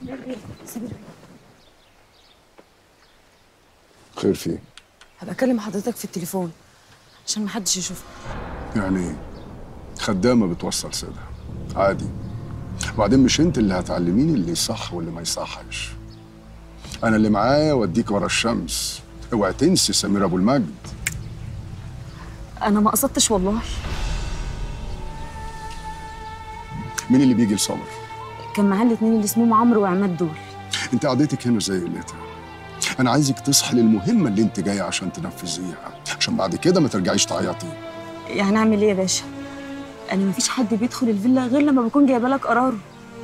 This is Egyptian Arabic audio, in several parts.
سمير بيه خير فيه هبقى اكلم حضرتك في التليفون عشان محدش يشوفنا يعني خدامة بتوصل سيدها عادي وبعدين مش انت اللي هتعلميني اللي صح واللي ما يصحش انا اللي معايا واديك ورا الشمس اوعي تنسي سمير ابو المجد انا ما قصدتش والله مين اللي بيجي لصبر كان معاه الاتنين اللي اسمهم عمرو وعماد دول انت قعدتك هنا زي قلتها انا عايزك تصحي للمهمه اللي انت جايه عشان تنفذيها عشان بعد كده ما ترجعيش تعيطي يعني اعمل ايه يا باشا انا مفيش حد بيدخل الفيلا غير لما بكون جايبه لك قراره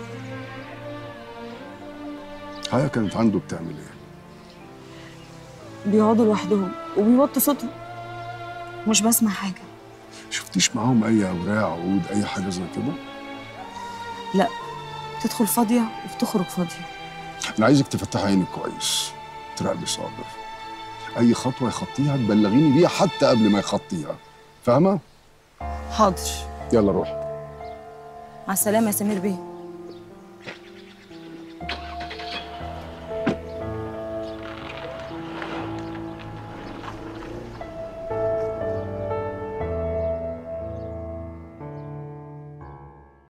هيا كانت عنده بتعمل ايه بيقعدوا لوحدهم وبيوطوا صوتهم مش بسمع حاجه شفتيش معاهم اي اوراق عقود اي حاجه زي كده لا تدخل فاضيه وبتخرج فاضيه انا عايزك تفتحي عينك كويس تراقبي صابر اي خطوه يخطيها تبلغيني بيها حتى قبل ما يخطيها فاهمه حاضر يلا روح مع السلامه يا سمير بيه